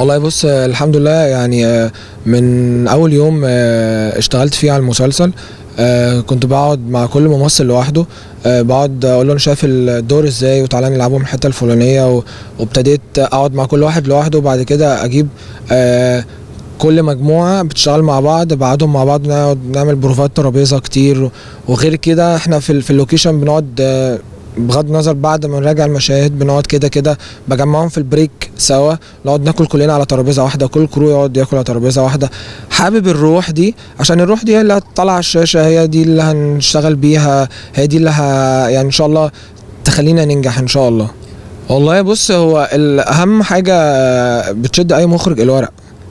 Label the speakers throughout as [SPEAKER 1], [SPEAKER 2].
[SPEAKER 1] والله بص آه، الحمد لله يعني آه، من اول يوم آه، اشتغلت فيه على المسلسل آه، كنت بقعد مع كل ممثل لوحده آه، بقعد اقول له انا شايف الدور ازاي وتعالى نلعبه من الحته الفلانيه و- وابتديت اقعد مع كل واحد لوحده وبعد كده اجيب آه، كل مجموعه بتشتغل مع بعض بقعدهم مع بعض نقعد نعمل بروفات ترابيزه كتير وغير كده احنا في ال- في اللوكيشن بنقعد آه، بغض النظر بعد ما نراجع المشاهد بنقعد كده كده بجمعهم في البريك سوا نقعد ناكل كلنا على ترابيزه واحده كل كرو يقعد ياكل على ترابيزه واحده حابب الروح دي عشان الروح دي هي اللي هتطلع على الشاشه هي دي اللي هنشتغل بيها هي دي اللي ه... يعني ان شاء الله تخلينا ننجح ان شاء الله والله بص هو الاهم حاجه بتشد اي مخرج الورق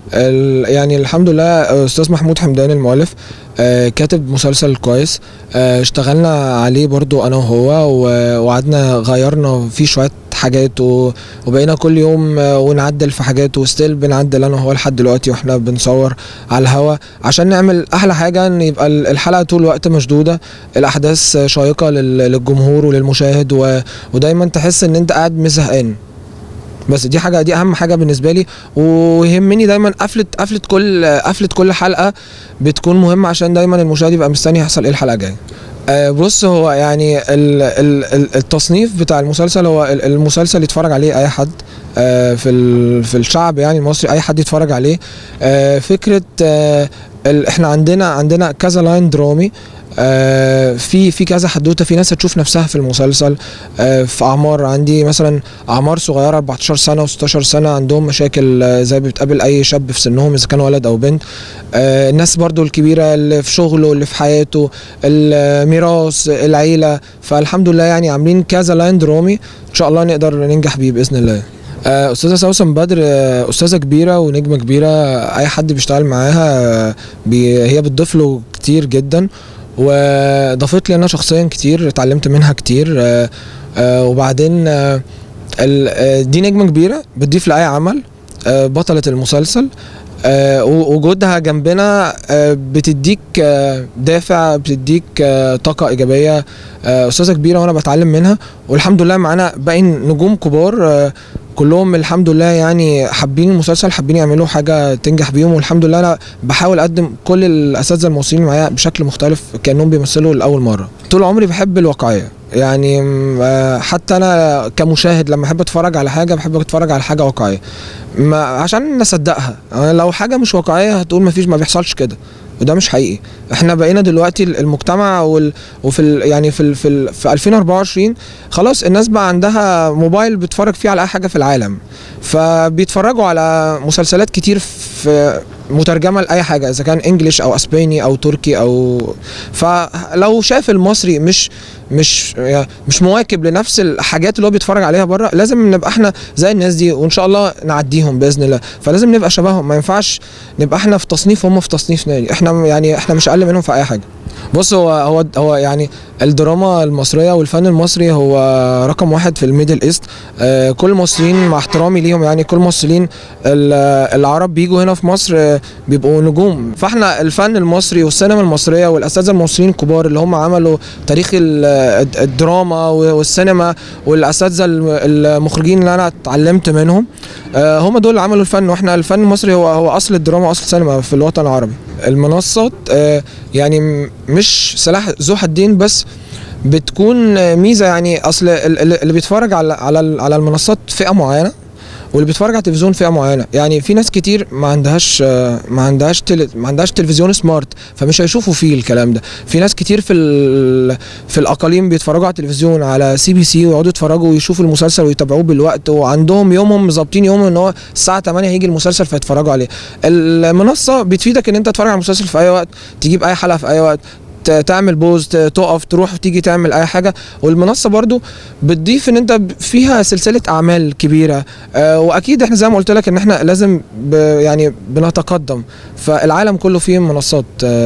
[SPEAKER 1] ال- يعني الحمد لله استاذ محمود حمدان المؤلف آه، كاتب مسلسل كويس آه، اشتغلنا عليه برضو انا وهو و- وقعدنا غيرنا فيه شويه حاجات و- وبقينا كل يوم آه، ونعدل في حاجات وستيل بنعدل انا وهو لحد دلوقتي واحنا بنصور على الهوا عشان نعمل احلى حاجه ان يبقى ال- الحلقه طول الوقت مشدوده الاحداث شيقه لل- للجمهور وللمشاهد و- ودايما تحس ان انت قاعد مش زهقان بس دي حاجه دي اهم حاجه بالنسبه لي ويهمني دايما قفله قفله كل قفله كل حلقه بتكون مهمه عشان دايما المشاهد يبقى مستني يحصل ايه الحلقه الجايه آه، بص هو يعني ال ال ال التصنيف بتاع المسلسل هو ال- المسلسل يتفرج عليه اي حد آه، في ال في الشعب يعني المصري اي حد يتفرج عليه آه، فكره آه، ال- احنا عندنا عندنا كذا لاين درامي آه، في في كذا حدوته في ناس هتشوف نفسها في المسلسل آه، في اعمار عندي مثلا اعمار صغيره 14 سنه و16 سنه عندهم مشاكل آه، زي بتقابل اي شاب في سنهم اذا كان ولد او بنت آه، الناس برضو الكبيره اللي في شغله اللي في حياته الميراث العيله فالحمد لله يعني عاملين كذا لاين درامي ان شاء الله نقدر ننجح بيه باذن الله آه، استاذه سوسن بدر آه، استاذه كبيره ونجمه كبيره اي حد بيشتغل معاها آه، بي هي بتضيف له كتير جدا وضافت لي انا شخصيا كتير اتعلمت منها كتير آه، آه، وبعدين آه، ال- آه، دي نجمه كبيره بتضيف لاي عمل آه، بطله المسلسل آه، و- وجودها جنبنا آه، بتديك آه، دافع بتديك آه، طاقه ايجابيه آه، استاذه كبيره وانا بتعلم منها والحمد لله معانا باقي نجوم كبار آه، كلهم الحمد لله يعني حابين المسلسل حابين يعملوا حاجه تنجح بيهم والحمد لله انا بحاول اقدم كل الاساتذه الموصلين معايا بشكل مختلف كانهم بيمثلوا لاول مره طول عمري بحب الواقعيه يعني م- آه، حتى انا كمشاهد لما احب اتفرج على حاجه بحب اتفرج على حاجه واقعيه ما عشان نصدقها أنا لو حاجه مش واقعيه هتقول ما فيش ما بيحصلش كده وده مش حقيقي احنا بقينا دلوقتي المجتمع وال... وفي ال... يعني في ال... في, ال... في 2024 خلاص الناس بقى عندها موبايل بتتفرج فيه على اي حاجه في العالم فبيتفرجوا على مسلسلات كتير في مترجمه لاي حاجه اذا كان انجليش او اسباني او تركي او فلو شاف المصري مش مش يعني مش مواكب لنفس الحاجات اللي هو بيتفرج عليها بره لازم نبقى احنا زي الناس دي وان شاء الله نعديهم باذن الله فلازم نبقى شبههم ما ينفعش نبقى احنا في تصنيف هم في تصنيف نادي احنا يعني احنا مش اقل منهم في اي حاجه بص هو هو هو يعني الدراما المصريه والفن المصري هو رقم واحد في الميدل ايست آه كل المصريين مع احترامي ليهم يعني كل الممثلين ال- العرب بيجوا هنا في مصر آه، بيبقوا نجوم فاحنا الفن المصري والسينما المصريه والاساتذه المصريين الكبار اللي هم عملوا تاريخ ال- الدراما والسينما والاساتذه الم- المخرجين اللي انا اتعلمت منهم آه، هم دول اللي عملوا الفن واحنا الفن المصري هو هو اصل الدراما واصل السينما في الوطن العربي المنصات آه، يعني م- مش سلاح ذو حدين بس بتكون آه، ميزه يعني اصل ال- ال- اللي بيتفرج على على ال- على المنصات فئه معينه واللي بيتفرج على التلفزيون فئه معينه يعني في ناس كتير ما عندهاش آه، ما عندهاش تل... ما عندهاش تلفزيون سمارت فمش هيشوفوا فيه الكلام ده في ناس كتير في ال... في الاقاليم بيتفرجوا على التلفزيون على سي بي سي ويقعدوا يتفرجوا ويشوفوا المسلسل ويتابعوه بالوقت وعندهم يومهم مظبطين يومهم ان هو الساعه 8 هيجي المسلسل فيتفرجوا عليه المنصه بتفيدك ان انت تتفرج على المسلسل في اي وقت تجيب اي حلقه في اي وقت ت- تعمل بوز ت- تقف تروح وتيجي تعمل اي حاجه والمنصه برضو بتضيف ان انت ب- فيها سلسله اعمال كبيره آه واكيد احنا زي ما قلت لك ان احنا لازم ب يعني بنتقدم فالعالم كله فيه منصات آه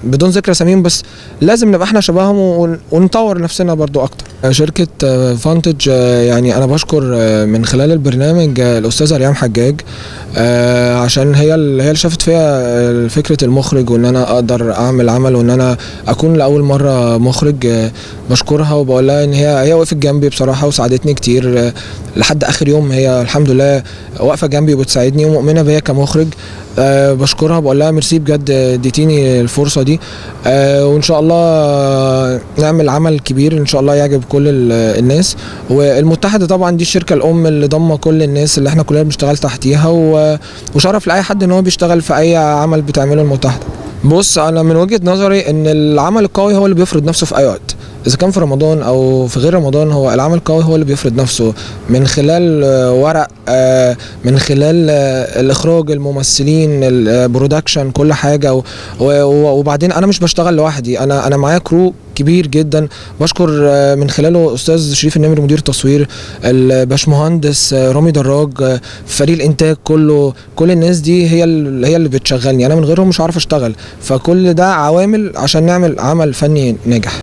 [SPEAKER 1] بدون ذكر اساميهم بس لازم نبقى احنا شبههم ون- ونطور نفسنا برضو اكتر شركة آه، فانتج آه، يعني انا بشكر آه، من خلال البرنامج آه، الاستاذة ريام حجاج آه، عشان هي ال- هي اللي شافت فيها آه، فكرة المخرج وان انا اقدر اعمل عمل وان انا اكون لاول مرة مخرج آه، بشكرها وبقول لها ان هي هي وقفت جنبي بصراحة وساعدتني كتير آه، لحد اخر يوم هي الحمد لله واقفة جنبي وبتساعدني ومؤمنة بيا كمخرج أه بشكرها بقول لها ميرسي بجد اديتيني الفرصه دي أه وان شاء الله آه، نعمل عمل كبير ان شاء الله يعجب كل ال- الناس والمتحده طبعا دي الشركه الام اللي ضمه كل الناس اللي احنا كلنا بنشتغل تحتيها و- وشرف لاي حد ان هو بيشتغل في اي عمل بتعمله المتحده بص انا من وجهه نظري ان العمل القوي هو اللي بيفرض نفسه في اي وقت اذا كان في رمضان او في غير رمضان هو العمل القوي هو اللي بيفرض نفسه من خلال آه، ورق آه، من خلال آه، الاخراج الممثلين البرودكشن كل حاجه و- و- وبعدين انا مش بشتغل لوحدي انا انا معايا كرو كبير جدا بشكر آه، من خلاله استاذ شريف النمر مدير التصوير الباشمهندس آه، رامي دراج آه، فريق الانتاج كله كل الناس دي هي ال- هي اللي بتشغلني انا من غيرهم مش عارف اشتغل فكل ده عوامل عشان نعمل عمل فني ناجح